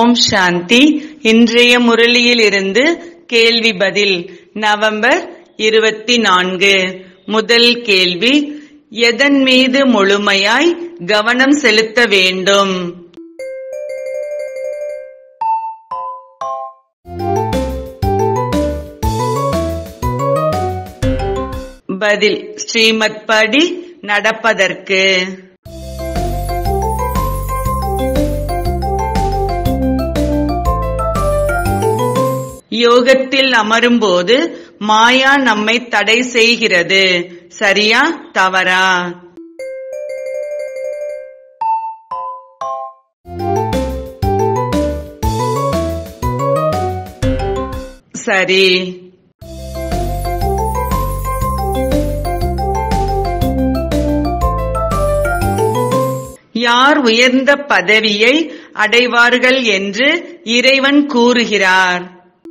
ஓம் சாந்தி இன்றைய முரளியிலிருந்து கேள்வி பதில் நவம்பர் இருபத்தி நான்கு முதல் கேள்வி எதன் மீது முழுமையாய் கவனம் செலுத்த வேண்டும் பதில் ஸ்ரீமத் படி நடப்பதற்கு யோகத்தில் அமரும்போது மாயா நம்மை தடை செய்கிறது சரியா தவறா சரி யார் உயர்ந்த பதவியை அடைவார்கள் என்று இறைவன் கூறுகிறார்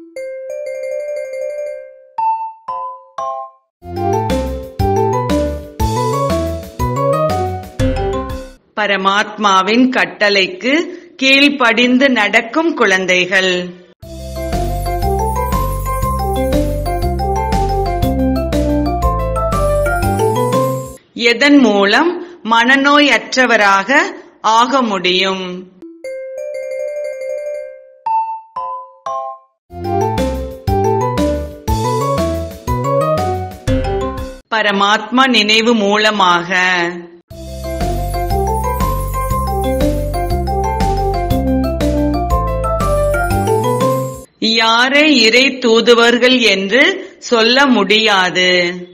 பரமாத்மாவின் கட்டளைக்கு கீழ்ப்படிந்து நடக்கும் குழந்தைகள் எதன் மூலம் மனநோயற்றவராக ஆக முடியும் பரமாத்மா நினைவு மூலமாக யாரை இறை தூதுவர்கள் என்று சொல்ல முடியாது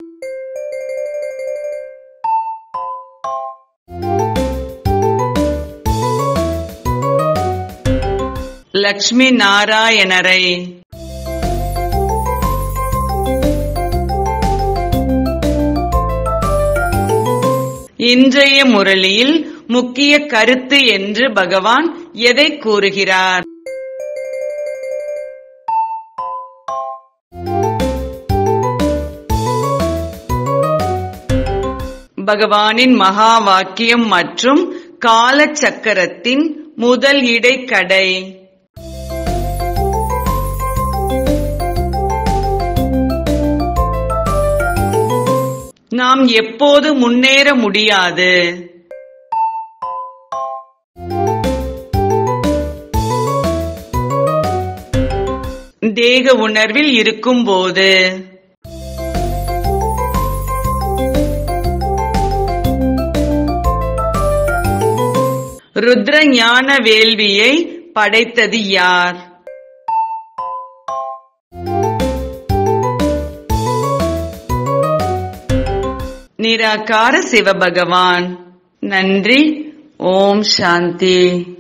லக்ஷ்மி நாராயணரை இன்றைய முரளியில் முக்கிய கருத்து என்று பகவான் எதை கூறுகிறார் பகவானின் மகா வாக்கியம் மற்றும் கால சக்கரத்தின் முதல் இடைக்கடை நாம் எப்போது முன்னேற முடியாது தேக உணர்வில் இருக்கும்போது ருத்ர ஞான வேள்வியை படைத்தது யார் நிராகார சிவபகவான் நன்றி ஓம் சாந்தி